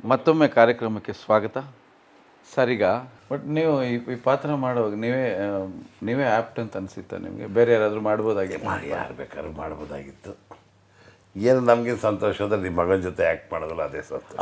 ಮತ್ತೊಮ್ಮೆ ಕಾರ್ಯಕ್ರಮಕ್ಕೆ ಸ್ವಾಗತ ಸರ್ ಈಗ ಬಟ್ ನೀವು ಈ ಈ ಪಾತ್ರ ಮಾಡುವಾಗ ನೀವೇ ಆ, ನೀವೇ ಆ್ಯಪ್ಟ್ ಅಂತ ಅನಿಸುತ್ತಾ ನಿಮಗೆ ಬೇರೆ ಯಾರಾದರೂ ಮಾಡ್ಬೋದಾಗಿತ್ತು ಮಾಡಿ ಯಾರು ಬೇಕಾದ್ರೂ ಮಾಡ್ಬೋದಾಗಿತ್ತು ಏನು ನಮಗೆ ಸಂತೋಷ ಅಂದರೆ ನಿಮ್ಮ ಮಗನ ಜೊತೆ ಆ್ಯಕ್ಟ್ ಮಾಡೋದಲ್ಲ ಅದೇ ಸಂತೋಷ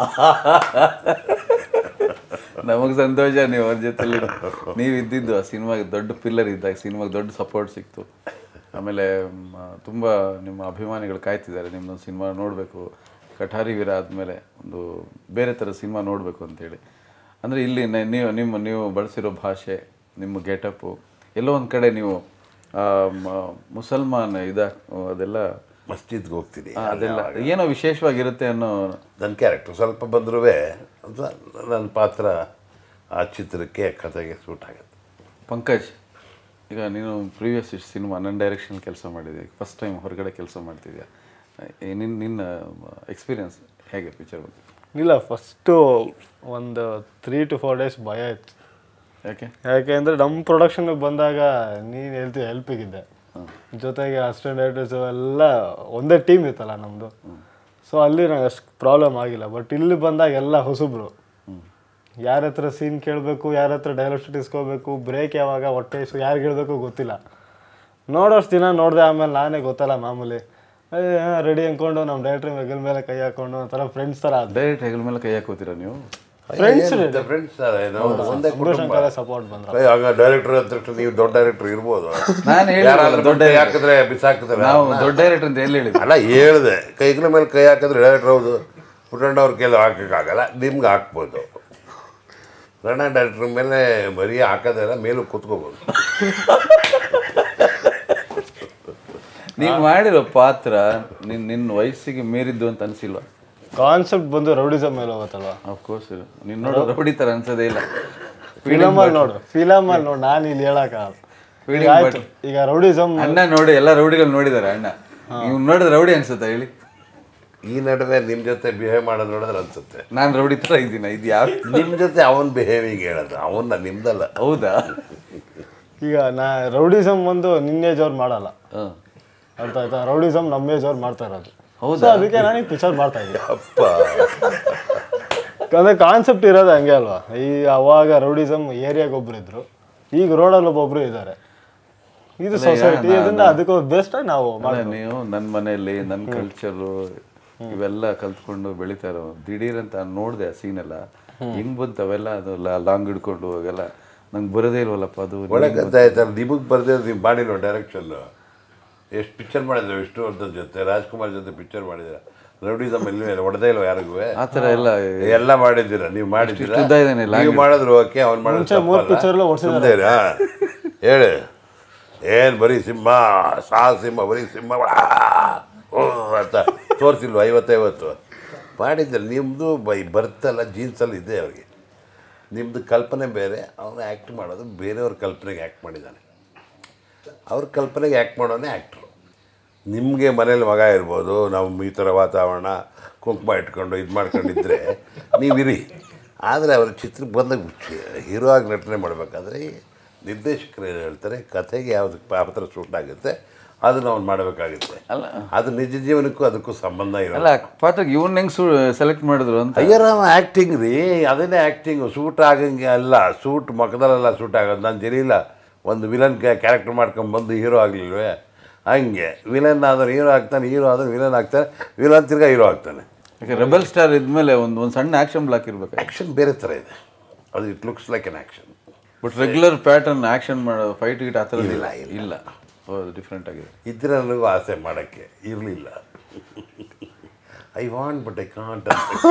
ನಮಗೆ ಸಂತೋಷ ನೀವು ಅವ್ರ ಜೊತೆಲಿ ನೀವು ಇದ್ದಿದ್ದು ಆ ಸಿನಿಮಾಗೆ ದೊಡ್ಡ ಪಿಲ್ಲರ್ ಇದ್ದಾಗ ಸಿನಿಮಾಗೆ ದೊಡ್ಡ ಸಪೋರ್ಟ್ ಸಿಕ್ತು ಆಮೇಲೆ ಮ, ತುಂಬ ನಿಮ್ಮ ಅಭಿಮಾನಿಗಳು ಕಾಯ್ತಿದ್ದಾರೆ ನಿಮ್ಮದೊಂದು ಸಿನಿಮಾ ನೋಡಬೇಕು ಕಠಾರಿ ವೀರ ಆದಮೇಲೆ ಒಂದು ಬೇರೆ ಥರ ಸಿನಿಮಾ ನೋಡಬೇಕು ಅಂತೇಳಿ ಅಂದರೆ ಇಲ್ಲಿ ನ- ನೀವು ನಿಮ್ಮ ನೀವು ಬಳಸಿರೋ ಭಾಷೆ ನಿಮ್ಮ ಗೆಟಪ್ಪು ಎಲ್ಲೋ ಒಂದು ಕಡೆ ನೀವು ಆ, ಮ- ಮುಸಲ್ಮಾನ್ ಇದ ಅದೆಲ್ಲ ಮಸ್ಜಿದ್ಗೆ ಹೋಗ್ತೀನಿ ಆ, ಅದೆಲ್ಲ ಏನೋ ವಿಶೇಷವಾಗಿರುತ್ತೆ ಅನ್ನೋ ನನ್ನ ಕ್ಯಾರೆಕ್ಟರ್ ಸ್ವಲ್ಪ ಬಂದರೂ ನನ್ನ ಪಾತ್ರ ಆ ಚಿತ್ರಕ್ಕೆ ಕಥೆಗೆ ಸೂಟ್ ಆಗುತ್ತೆ ಪಂಕಜ್ ಈಗ ನೀನು ಪ್ರೀವಿಯಸ್ ಸಿನಿಮಾ ನನ್ನ ಡೈರೆಕ್ಷನ್ ಕೆಲಸ ಮಾಡಿದ್ದೆ ಫಸ್ಟ್ ಟೈಮ್ ಹೊರಗಡೆ ಕೆಲಸ ಮಾಡ್ತಿದ್ಯಾ ನಿನ್ನ ನಿನ್ನ ಎಕ್ಸ್ಪೀರಿಯನ್ಸ್ ಹೇಗೆ ಪಿಕ್ಚರ್ ಬಗ್ಗೆ ಇಲ್ಲ ಫಸ್ಟು ಒಂದು ತ್ರೀ ಟು ಫೋರ್ ಡೇಸ್ ಭಯ ಇತ್ತು ಯಾಕೆ ಯಾಕೆಂದರೆ ನಮ್ಮ ಪ್ರೊಡಕ್ಷನ್ಗೆ ಬಂದಾಗ ನೀನು ಹೇಳ್ತೀವಿ ಹೆಲ್ಪಿಗಿದ್ದೆ ಜೊತೆಗೆ ಅಸಿಸ್ಟೆಂಟ್ ಡೈರೆಕ್ಟರ್ಸು ಎಲ್ಲ ಒಂದೇ ಟೀಮ್ ಇತ್ತಲ್ಲ ನಮ್ಮದು ಸೊ ಅಲ್ಲಿ ನಂಗೆ ಅಷ್ಟು ಪ್ರಾಬ್ಲಮ್ ಆಗಿಲ್ಲ ಬಟ್ ಇಲ್ಲಿ ಬಂದಾಗ ಎಲ್ಲ ಹೊಸಬ್ರು ಯಾರ ಹತ್ರ ಸೀನ್ ಕೇಳಬೇಕು ಯಾರ ಹತ್ರ ಡೈಲಾಗ್ ಇಸ್ಕೋಬೇಕು ಬ್ರೇಕ್ ಯಾವಾಗ ಹೊಟ್ಟೆ ಇಸ್ಕೊ ಯಾರಿಗೆ ಹೇಳಬೇಕು ಗೊತ್ತಿಲ್ಲ ನೋಡೋಷ್ಟು ದಿನ ನೋಡಿದೆ ಆಮೇಲೆ ನಾನೇ ಗೊತ್ತಲ್ಲ ಮಾಮೂಲಿ ರೆಡಿ ಅಂದ್ಕೊಂಡು ನಮ್ಮ ಡೈರೆಕ್ಟ್ರ್ ಹೆಗಲ್ ಮೇಲೆ ಕೈ ಹಾಕೊಂಡು ಒಂಥರ ಫ್ರೆಂಡ್ಸ್ ಥರ ಆದ ಡೈರೆಕ್ಟ್ ಹೆಗಲ ಮೇಲೆ ಕೈ ಹಾಕೋತೀರಾ ನೀವು Friends ಫ್ರೆಂಡ್ಸ್ ಒಂದೇ ಅಂಬರೀಷ್ ಕುಟುಂಬ ಅಂಕಲೇ ಸಪೋರ್ಟ್ ಬಂದ್ರು ಏ, ಹಂಗ ಡೈರೆಕ್ಟರ್ ಅಂತ ನೀವು ದೊಡ್ಡ ಡೈರೆಕ್ಟರ್ ಇರ್ಬೋದು ನಾನು ಹೇಳಿ ಯಾರಾದ್ರೂ ದೊಡ್ಡ ಕೈ ಹಾಕಿದ್ರೆ ಬಿಸಾಕಿದ್ರೆ ನಾವು ದೊಡ್ಡ ಡೈರೆಕ್ಟರ್ ಅಂತ ಎಲ್ಲಿ ಹೇಳಿದ್ವಿ ಅಲ್ಲ ಹೇಳ್ದೆ ಕೈಗಳ ಮೇಲೆ ಕೈ ಹಾಕಿದ್ರೆ ಡೈರೆಕ್ಟರ್ ಹೌದು ಪುಟ್ಟಣ್ಣವ್ರ ಕೈಲಿ ಹಾಕೋಕ್ಕಾಗಲ್ಲ ನಿಮ್ಗೆ ಹಾಕ್ಬೋದು ರಣ ಡೈರೆಕ್ಟ್ರ್ ಮೇಲೆ ಬರೀ ಹಾಕೋದೆಲ್ಲ ಮೇಲೂ ಕೂತ್ಕೋಬೋದು ನೀನು ಮಾಡಿರೋ ಪಾತ್ರ ನಿನ್ನ ನಿನ್ನ ವಯಸ್ಸಿಗೆ ಮೀರಿದ್ದು ಅಂತ ಅನಿಸಿಲ್ವಾ ಕಾನ್ಸೆಪ್ಟ್ ಬಂದು ರೌಡಿಸಮ್ ಮೇಲೆ ಹೋಗುತ್ತಲ್ವಾ ಅಫ್ಕೋರ್ಸ್ ನೀನು ನೋಡೋ ರೌಡಿ ಥರ ಅನ್ಸೋದೇ ಇಲ್ಲ ಫಿಲಮಲ್ಲಿ ನೋಡು ಫಿಲಮಲ್ಲಿ ನೋಡು ನಾನು ಇಲ್ಲಿ ಹೇಳಕ್ಕ Feeling ಆಯ್ತು ಈಗ ರೌಡಿಸಮ್ ಅಣ್ಣ ನೋಡಿ ಎಲ್ಲ ರೌಡಿಗಳು ನೋಡಿದ್ದಾರೆ ಅಣ್ಣ ನೀವು ನೋಡಿದ್ರೆ ರೌಡಿ ಅನ್ಸುತ್ತಾ ಹೇಳಿ ಈ ನಡುವೆ ನಿಮ್ಮ ಜೊತೆ ಬಿಹೇವ್ ಮಾಡೋದು ನೋಡಿದ್ರೆ ಅನ್ಸುತ್ತೆ ನಾನು ರೌಡಿ ಥರ ಇದ್ದೀನಿ ಇದು ಯಾವ ನಿಮ್ಮ ಜೊತೆ ಅವನ ಬಿಹೇವಿಂಗ್ ಹೇಳೋದು ಅವನ್ನ ನಿಮ್ದಲ್ಲ ಹೌದಾ ಈಗ ನಾ ರೌಡಿಸಮ್ ಒಂದು ನಿನ್ನ ಏಜ್ ಅವ್ರು ಮಾಡಲ್ಲ ಹಾಂ ಅರ್ಥ ಆಯ್ತಾ ರೌಡಿಸಮ್ ನಮ್ಮ ಏಜ್ ಅವ್ರು ಮಾಡ್ತಾ ಇರೋದು ಹೌದಾ? So ಅದಕ್ಕೆ ನಾನು ಈ ಪಿಕ್ಚರ್ ಮಾಡ್ತಾ ಇದ್ದೀನಿ ಅಪ್ಪ ಅಂದ್ರೆ ಕಾನ್ಸೆಪ್ಟ್ ಇರೋದು ಹಂಗೆ ಅಲ್ವಾ ಈ ಅವಾಗ ರೌಡಿಸಮ್ ಏರಿಯಾಗ ಒಬ್ರು ಇದ್ರು ಈಗ ರೋಡಲ್ಲಿ ಒಬ್ಬೊಬ್ರು ಇದ್ದಾರೆ ಇದು ಸೊಸೈಟಿ ಇದನ್ನ ಅದಕ್ಕೆ ಬೆಸ್ಟ್ ನಾವು ಅಲ್ಲ ನೀವು ನನ್ನ ಮನೆಯಲ್ಲಿ ನನ್ನ ಕಲ್ಚರು ಇವೆಲ್ಲ ಕಲ್ತ್ಕೊಂಡು ಬೆಳಿತಾ ಇರೋ ದಿಢೀರ್ ಅಂತ ನೋಡಿದೆ ಆ ಸೀನೆಲ್ಲ ಹೆಂಗ್ ಬಂತು ಅವೆಲ್ಲ ಅದು ಲಾಂಗ್ ಹಿಡ್ಕೊಂಡು ಅವೆಲ್ಲ ನಂಗೆ ಬರೋದೇ ಇಲ್ವಲ್ಲಪ್ಪ ಅದು ಒಳ್ಳೆ ಕಥೆ ಆಯ್ತಲ್ಲ ನಿಮಗೆ ಬರ್ದೇ ನೀವು ಮಾಡಿರೋ ಡೈರೆಕ್ಷನ್ ಎಷ್ಟು ಪಿಕ್ಚರ್ ಮಾಡಿದ್ರು ವಿಷ್ಣುವರ್ಧನ್ ಜೊತೆ ರಾಜ್ಕುಮಾರ್ ಜೊತೆ ಪಿಕ್ಚರ್ ಮಾಡಿದ್ದೀರ ರೌಡಿಸಮ್ ಎಲ್ಲಿ ಹೊಡೆದೇ ಇಲ್ವ ಯಾರಿಗೂ ಆ ಥರ ಎಲ್ಲ ಎಲ್ಲ ಮಾಡಿದ್ದೀರಾ ನೀವು ಮಾಡಿದ್ದೀರಾ ಉದ್ದ ಇದಾನೆ, ನೀವು ಮಾಡಿದ್ರು ಓಕೆ ಅವ್ನು ಮುಂಚೆ ಮೂರು picture ಎಲ್ಲ ಮಾಡಿದ್ರು ಓಡ್ಸಿದ್ದಾರೆ. ಹೇಳಿ ಏನು ಬರೀ ಸಿಂಹ ಸಾ ಸಿಂಹ ಬರೀ ಸಿಂಹ ಓ ಅಂತ ತೋರಿಸಿಲ್ವ ಐವತ್ತೈವತ್ತು ಮಾಡಿದ್ದಾರೆ ನಿಮ್ಮದು ಬೈ ಬರ್ತಲ್ಲ ಜೀನ್ಸಲ್ಲಿ ಇದೆ ಅವ್ರಿಗೆ ನಿಮ್ಮದು ಕಲ್ಪನೆ ಬೇರೆ ಅವನು ಆ್ಯಕ್ಟ್ ಮಾಡೋದು ಬೇರೆಯವ್ರ ಕಲ್ಪನೆಗೆ ಆ್ಯಕ್ಟ್ ಮಾಡಿದ್ದಾನೆ ಅವ್ರ ಕಲ್ಪನೆಗೆ ಆ್ಯಕ್ಟ್ ಮಾಡೋನೇ ಆ್ಯಕ್ಟ್ರು ನಿಮಗೆ ಮನೇಲಿ ಮಗ ಇರ್ಬೋದು ನಾವು ಈ ಥರ ವಾತಾವರಣ ಕುಂಕುಮ ಇಟ್ಕೊಂಡು ಇದು ಮಾಡ್ಕೊಂಡಿದ್ರೆ ನೀವಿರಿ ಆದರೆ ಅವ್ರ ಚಿತ್ರಕ್ಕೆ ಬಂದಾಗ ಹೀರೋ ಆಗಿ ನಟನೆ ಮಾಡಬೇಕಾದ್ರೆ ನಿರ್ದೇಶಕರು ಏನು ಹೇಳ್ತಾರೆ ಕಥೆಗೆ ಯಾವ್ದು ಪಾತ್ರ ಸೂಟ್ ಆಗುತ್ತೆ ಅದನ್ನು ಅವ್ನು ಮಾಡಬೇಕಾಗುತ್ತೆ ಅಲ್ಲ. ಅದು ನಿಜ ಜೀವನಕ್ಕೂ ಅದಕ್ಕೂ ಸಂಬಂಧ ಇರಲ್ಲ ಅಲ್ಲ ಪಾತ್ರಕ್ಕೆ ಇವ್ನ ಹೆಂಗ್ ಸೆಲೆಕ್ಟ್ ಮಾಡಿದ್ರು ಅಂತ ಅಯ್ಯರಾಮ ಆ್ಯಕ್ಟಿಂಗ್ ರೀ ಅದನ್ನೇ ಆ್ಯಕ್ಟಿಂಗು ಸೂಟ್ ಆಗಂಗೆ ಅಲ್ಲ ಸೂಟ್ ಮಖದಲ್ಲೆಲ್ಲ ಸೂಟ್ ಆಗೋದು ನಾನು ಜರಿಯಿಲ್ಲ ಒಂದು ವಿಲನ್ ಕ್ಯಾರೆಕ್ಟರ್ ಮಾಡ್ಕೊಂಬಂದು ಹೀರೋ ಆಗಲಿಲ್ವೇ ಹಂಗೆ ವಿಲನ್ ಆದ್ರೆ ಹೀರೋ ಆಗ್ತಾನೆ ಹೀರೋ ಆದ್ರೆ ವಿಲನ್ ಆಗ್ತಾನೆ ವಿಲನ್ ತಿರ್ಗಾ ಹೀರೋ ಆಗ್ತಾನೆ ಯಾಕೆ ರೆಬಲ್ ಸ್ಟಾರ್ ಇದ್ಮೇಲೆ ಒಂದು ಒಂದು ಸಣ್ಣ ಆಕ್ಷನ್ ಬ್ಲಾಕ್ ಇರ್ಬೇಕು ಆ್ಯಕ್ಷನ್ ಬೇರೆ ಥರ ಇದೆ ಅದು it looks like an action but regular pattern action ಮಾಡೋ ಫೈಟ್ ಗಿಟ್ ಆ ಥರದ್ದು ಇಲ್ಲ ಇಲ್ಲ, ಇಲ್ಲ ಹೌದು ಡಿಫ್ರೆಂಟ್ ಆಗಿದೆ ಇದ್ರೆ ನನಗೂ ಆಸೆ ಮಾಡೋಕ್ಕೆ ಇರಲಿಲ್ಲ I want but I can't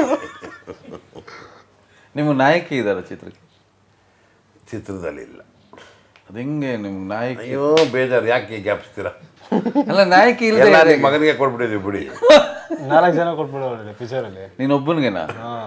ನಿಮ್ಮ ನಾಯಕಿ ಇದ್ದಾರೆ ಚಿತ್ರಕ್ಕೆ ಚಿತ್ರದಲ್ಲಿ ಇಲ್ಲ ಅದು ಹೆಂಗೆ ನಿಮ್ಮ ನಾಯಕಿ ಅಯ್ಯೋ ಬೇಜಾರು ಯಾಕೆ ಗ್ಯಾಪ್ಸ್ತೀರಾ ಅಲ್ಲ ನಾಯಕಿ ಎಲ್ಲ ಇಲ್ಲದೆ ನಿಮ್ಮ ಮಗನಿಗೆ ಕೊಟ್ಬಿಟ್ಟಿದ್ದೀವಿ ಬಿಡಿ ನಾಲ್ಕು ಜನ ಕೊಟ್ಬಿಡೋರಿ ಪಿಕ್ಚರಲ್ಲಿ ನೀನು ಒಬ್ಬನಿಗೆನಾ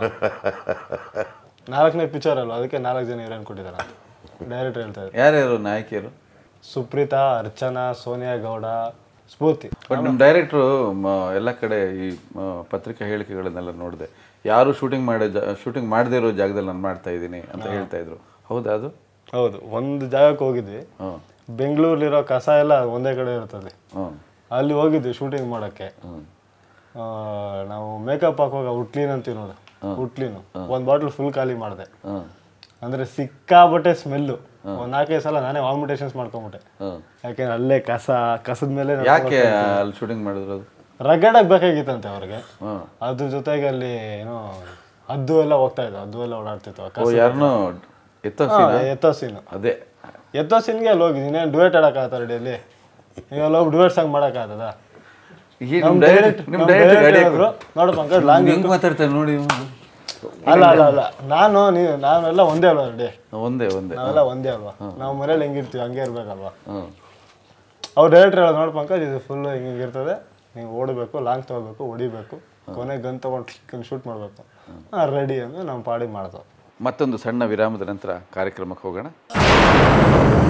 ನಾಲ್ಕನೇ ಪಿಕ್ಚರ್ ಅಲ್ವಾ ಅದಕ್ಕೆ ನಾಲ್ಕು ಜನ ಹೀರೋಯಿನ್ ಕೊಟ್ಟಿದ್ದಾರೆ ಡೈರೆಕ್ಟರ್ ಹೇಳ್ತಾ ಇದ್ದಾರೆ ಯಾರ್ಯಾರು ನಾಯಕಿಯರು ಸುಪ್ರೀತಾ ಅರ್ಚನಾ ಸೋನಿಯಾ ಗೌಡ ಸ್ಫೂರ್ತಿ ಬಟ್ ನಿಮ್ಮ ಡೈರೆಕ್ಟ್ರು ಎಲ್ಲ ಕಡೆ ಈ ಮ, ಪತ್ರಿಕಾ ಹೇಳಿಕೆಗಳನ್ನೆಲ್ಲ ನೋಡಿದೆ ಯಾರು ಶೂಟಿಂಗ್ ಮಾಡೋ ಜಾ ಶೂಟಿಂಗ್ ಮಾಡದೇ ಇರೋ ಜಾಗದಲ್ಲಿ ನಾನು ಮಾಡ್ತಾ ಇದ್ದೀನಿ ಅಂತ ಹೇಳ್ತಾ ಇದ್ರು ಹೌದಾ ಅದು ಹೌದು ಒಂದು ಜಾಗಕ್ಕೆ ಹೋಗಿದ್ವಿ ಹಾಂ ಬೆಂಗಳೂರಲ್ಲಿರೋ ಕಸ ಎಲ್ಲ ಒಂದೇ ಕಡೆ ಇರ್ತದೆ ಹಾಂ ಅಲ್ಲಿ ಹೋಗಿದ್ವಿ ಶೂಟಿಂಗ್ ಮಾಡೋಕ್ಕೆ ಆ, ನಾವು ಮೇಕಪ್ ಹಾಕುವಾಗ ಔಟ್ ಕ್ಲೀನ್ ಅಂತೀವಿ ನೋಡಿ ಹುಟ್ಲಿನು ಒಂದು ಬಾಟ್ಲ್ ಫುಲ್ ಖಾಲಿ ಮಾಡಿದೆ ಹಾಂ ಅಂದ್ರೆ ಸಿಕ್ಕಾಬಟ್ಟೆ ಸ್ಮೆಲ್ಲು ಒಂದು ನಾಲ್ಕೈದು ಸಲ ನಾನೇ ವಾಮಿಟೇಷನ್ಸ್ ಮಾಡ್ಕೊಂಬಿಟ್ಟೆ ಹಾಂ ಯಾಕೆಂದ್ರೆ ಅಲ್ಲೇ ಕಸ ಕಸದ ಮೇಲೆ ಯಾಕೆ ಅಲ್ಲಿ ಶೂಟಿಂಗ್ ಮಾಡಿದ್ರು ಅದು ರಗಡಾಗಿ ಬೇಕಾಗಿತ್ತಂತೆ ಅವ್ರಿಗೆ ಹಾಂ ಅದ್ರ ಜೊತೆಗೆ ಅಲ್ಲಿ ಏನೋ ಹದ್ದು ಎಲ್ಲ ಹೋಗ್ತಾ ಇತ್ತು ಹದ್ದು ಎಲ್ಲ ಓಡಾಡ್ತಿತ್ತು ಓ ಯಾರನ್ನೋ ಎತ್ತ ಎತ್ತೋ ಸೀನು ಅದೇ ಎತ್ತೋ ಸೀನ್ಗೆ ಅಲ್ಲಿ ಹೋಗಿ ನೀನೇನು ಡುವೇಟ್ ಆಡೋಕ್ಕಾಗತ್ತ ರೆಡಿಯಲ್ಲಿ ಈಗ ಅಲ್ಲಿ ಹೋಗಿ ಡುವೇಟ್ ಸಾಂಗ್ ಮಾಡೋಕ್ಕಾಗದ ಈ ನಿಮ್ಮ ಡೈರೆಕ್ಟ್ ನಿಮ್ಮ ಡೈರೆಕ್ಟ್ ಗಾಡಿ ನೋಡು ಪಂಕಜ್ ಲಾಂಗ್ ಹೆಂಗ್ ಮಾತಾಡ್ತಾರೆ ನೋಡಿ ಇವ್ನು. ಅಲ್ಲ ಅಲ್ಲ ಅಲ್ಲ ನಾನು ನೀವು ನಾವೆಲ್ಲ ಒಂದೇ ಅಲ್ವಾ ರೆಡಿ ಒಂದೇ ಒಂದೇ ನಾವೆಲ್ಲ ಒಂದೇ ಅಲ್ವಾ ನಾವು ಮನೇಲಿ ಹೆಂಗಿರ್ತೀವಿ ಹಂಗೆ ಇರ್ಬೇಕಲ್ವಾ ಹಾಂ ಅವ್ರು ಡೈರೆಕ್ಟರ್ ಹೇಳೋದು ನೋಡಿ ಪಂಕಜ್ ಇದು ಫುಲ್ ಹಿಂಗೆ ಇರ್ತದೆ ನೀವು ಓಡಬೇಕು ಲಾಂಗ್ ತೊಗೋಬೇಕು ಹೊಡಿಬೇಕು ಕೊನೆ ಗನ್ ತೊಗೊಂಡು ಶೂಟ್ ಮಾಡಬೇಕು ಹಾಂ ರೆಡಿ ಅಂದ್ರೆ ನಮ್ಮ ಪಾಡಿ ಮಾಡ್ದೋ ಮತ್ತೊಂದು ಸಣ್ಣ ವಿರಾಮದ ನಂತರ ಕಾರ್ಯಕ್ರಮಕ್ಕೆ ಹೋಗೋಣ